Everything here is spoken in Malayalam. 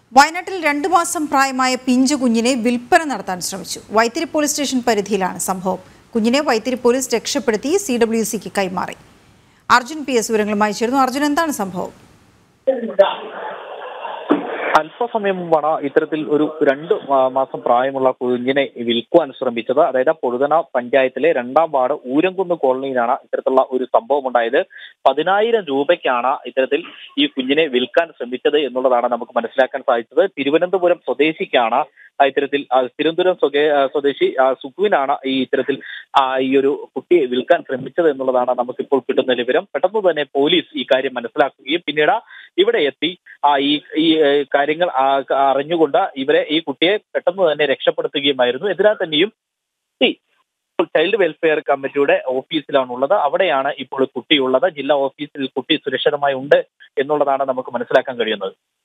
വയനാട്ടിൽ രണ്ടു മാസം പ്രായമായ പിഞ്ചു കുഞ്ഞിനെ വിൽപ്പന നടത്താൻ ശ്രമിച്ചു വൈത്തിരി പോലീസ് സ്റ്റേഷൻ പരിധിയിലാണ് സംഭവം കുഞ്ഞിനെ വൈത്തിരി പോലീസ് രക്ഷപ്പെടുത്തി സി ഡബ്ല്യു സിക്ക് കൈമാറി അർജുൻ പി എസ് വിവരങ്ങളുമായി ചേർന്നു അർജുൻ എന്താണ് സംഭവം അല്പസമയം മുമ്പാണ് ഇത്തരത്തിൽ ഒരു രണ്ട് മാ- മാസം പ്രായമുള്ള കുഞ്ഞിനെ വിൽക്കുവാൻ ശ്രമിച്ചത് അതായത് പൊടുതന പഞ്ചായത്തിലെ രണ്ടാം വാർഡ് ഊരംകുന്ന് കോളനിയിലാണ് ഇത്തരത്തിലുള്ള ഒരു സംഭവം ഉണ്ടായത് പതിനായിരം രൂപയ്ക്കാണ് ഇത്തരത്തിൽ ഈ കുഞ്ഞിനെ വിൽക്കാൻ ശ്രമിച്ചത് എന്നുള്ളതാണ് നമുക്ക് മനസ്സിലാക്കാൻ സാധിച്ചത് തിരുവനന്തപുരം സ്വദേശിക്കാണ് ആ ഇത്തരത്തിൽ ആ, തിരുവനന്തപുരം സ്വകേ- ആ, സ്വദേശി ആ, സുഖുവിനാണ് ഈ ഇത്തരത്തിൽ ആ, ഈ ഒരു കുട്ടിയെ വിൽക്കാൻ ശ്രമിച്ചത് എന്നുള്ളതാണ് നമുക്കിപ്പോൾ കിട്ടുന്ന വിവരം പെട്ടെന്ന് തന്നെ പോലീസ് ഈ കാര്യം മനസ്സിലാക്കുകയും പിന്നീട് ഇവിടെ എത്തി ആ ഈ ഈ ഏ, കാര്യങ്ങൾ ആ, അറിഞ്ഞുകൊണ്ട് ഇവരെ ഈ കുട്ടിയെ പെട്ടെന്ന് തന്നെ രക്ഷപ്പെടുത്തുകയുമായിരുന്നു എന്തിനാൽ തന്നെയും ഈ ചൈൽഡ് വെൽഫെയർ കമ്മിറ്റിയുടെ ഓഫീസിലാണ് ഉള്ളത് അവിടെയാണ് ഇപ്പോൾ കുട്ടിയുള്ളത് ജില്ലാ ഓഫീസിൽ കുട്ടി സുരക്ഷിതമായി ഉണ്ട് എന്നുള്ളതാണ് നമുക്ക് മനസ്സിലാക്കാൻ കഴിയുന്നത്